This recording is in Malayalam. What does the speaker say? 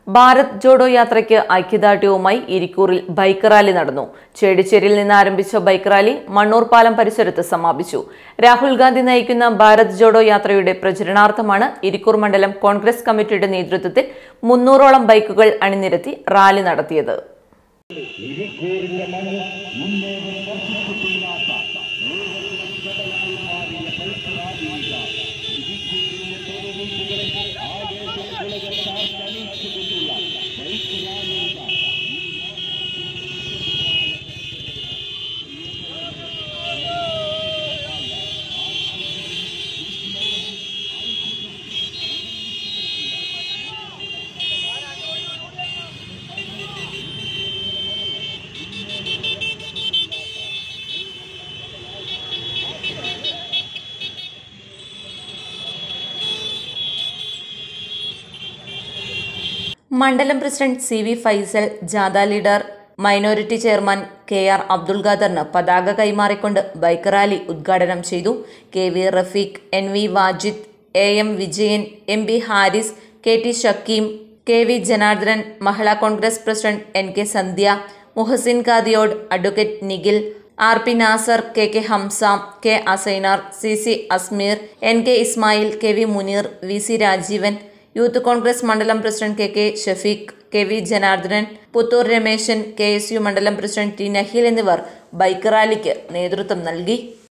ഭാരത് ജോഡോ യാത്രയ്ക്ക് ഐക്യദാർഢ്യവുമായി ഇരിക്കൂറിൽ ബൈക്ക് റാലി നടന്നു ചേടിച്ചേരിയിൽ നിന്ന് ആരംഭിച്ച ബൈക്ക് റാലി മണ്ണൂർ പാലം പരിസരത്ത് സമാപിച്ചു രാഹുൽ ഗാന്ധി നയിക്കുന്ന ഭാരത് ജോഡോ യാത്രയുടെ പ്രചരണാർത്ഥമാണ് ഇരിക്കൂർ മണ്ഡലം കോൺഗ്രസ് കമ്മിറ്റിയുടെ നേതൃത്വത്തിൽ മുന്നൂറോളം ബൈക്കുകൾ അണിനിരത്തി റാലി നടത്തിയത് ഇരിക്കൂറിന്റെ മണ്ണ് മുന്നേ സ്പർശിച്ചിട്ടില്ലാത്ത ഏവർക്കും മാറിയ പൈസറാതിയില്ല ഇരിക്കൂറിന്റെ തെരുവീട്ടുകളിൽ ആവേശം കുലകത്താൽ തണിച്ചുകൊണ്ടുള്ള പൈസറാതിയില്ല മണ്ഡലം പ്രസിഡന്റ് സി വി ഫൈസൽ ജാഥ leader minority chairman K R Abdul ഖാദറിന് പതാക കൈമാറിക്കൊണ്ട് ബൈക്ക് റാലി ഉദ്ഘാടനം ചെയ്തു K V Rafeeq N V Wajid A M Vijayan M B Haris K T Shakeem K V Janardhanan Mahila Congress president N K Sandhya Muhasin Kadiyod advocate Nikhil R P Nasar K K Hamsa K Asainar C C Asmeer N K Ismail K V Muneer V C Rajeevan youth Congress മണ്ഡലം president K K Shafeeq K V Janardhanan Puthur Rameshan K S U മണ്ഡലം പ്രസിഡന്റ് ടി നഹീൽ എന്നിവർ ബൈക്ക് റാലിക്ക് നേതൃത്വം നൽകി